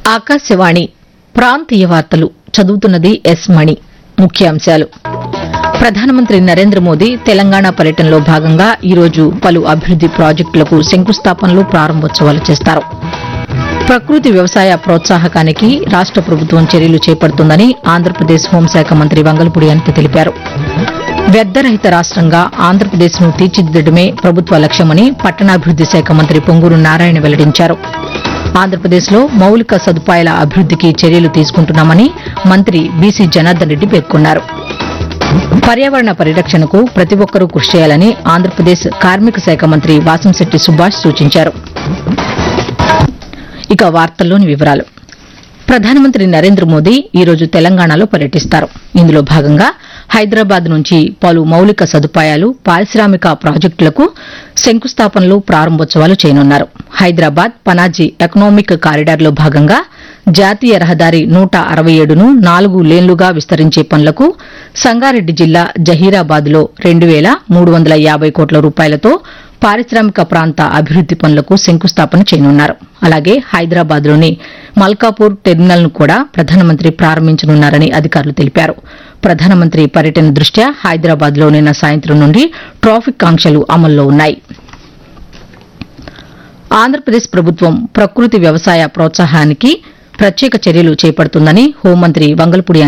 ఆకాశవాణి ప్రాంతీయ వార్తలు చదువుతున్నది ఎస్ మణి ముఖ్యాంశాలు ప్రధానమంత్రి నరేంద్ర మోదీ తెలంగాణ పర్యటనలో భాగంగా ఈరోజు పలు అభివృద్ది ప్రాజెక్టులకు శంకుస్థాపనలు ప్రారంభోత్సవాలు చేస్తారు ప్రకృతి వ్యవసాయ ప్రోత్సాహకానికి రాష్ట ప్రభుత్వం చర్యలు చేపడుతుందని ఆంధ్రప్రదేశ్ హోంశాఖ మంత్రి వంగలపూడి అనిత తెలిపారు వ్యర్థరహిత రాష్టంగా ఆంధ్రప్రదేశ్ను తీర్చిదిద్దడమే ప్రభుత్వ లక్ష్యమని పట్టణాభివృద్ది శాఖ మంత్రి పొంగూరు నారాయణ వెల్లడించారు ఆంధ్రప్రదేశ్లో మౌలిక సదుపాయాల అభివృద్దికి చర్యలు తీసుకుంటున్నామని మంత్రి బీసీ జనార్దన్ రెడ్డి పేర్కొన్నారు పర్యావరణ పరిరక్షణకు ప్రతి ఒక్కరూ కృషి చేయాలని ఆంధ్రప్రదేశ్ కార్మిక శాఖ మంత్రి వాసంశెట్టి సుభాష్ సూచించారు ఇక వార్తల్లోని వివరాలు ప్రధానమంత్రి నరేంద్ర మోదీ ఈరోజు తెలంగాణలో పర్యటిస్తారు ఇందులో భాగంగా హైదరాబాద్ నుంచి పలు మౌలిక సదుపాయాలు పారిశ్రామిక ప్రాజెక్టులకు శంకుస్థాపనలు ప్రారంభోత్సవాలు చేయనున్నారు హైదరాబాద్ పనాజీ ఎకనామిక్ కారిడార్లో భాగంగా జాతీయ రహదారి నూట అరవై ఏడును నాలుగు లేన్లుగా విస్తరించే పనులకు సంగారెడ్డి జిల్లా జహీరాబాద్లో రెండు వేల మూడు వందల యాబై కోట్ల రూపాయలతో పారిశ్రామిక ప్రాంత అభివృద్ది పనులకు శంకుస్థాపన చేయనున్నారు అలాగే హైదరాబాద్లోని మల్కాపూర్ టెర్మినల్ను కూడా ప్రధానమంత్రి ప్రారంభించనున్నారని అధికారులు తెలిపారు ప్రధానమంత్రి పర్యటన దృష్ట్యా హైదరాబాద్లో నిన్న సాయంత్రం నుండి ట్రాఫిక్ ఆంక్షలు అమల్లో ఉన్నాయి ఆంధ్రప్రదేశ్ ప్రభుత్వం ప్రకృతి వ్యవసాయ ప్రోత్సాహానికి ప్రత్యేక చర్యలు చేపడుతుందని హోంమంత్రి వంగల్పూడి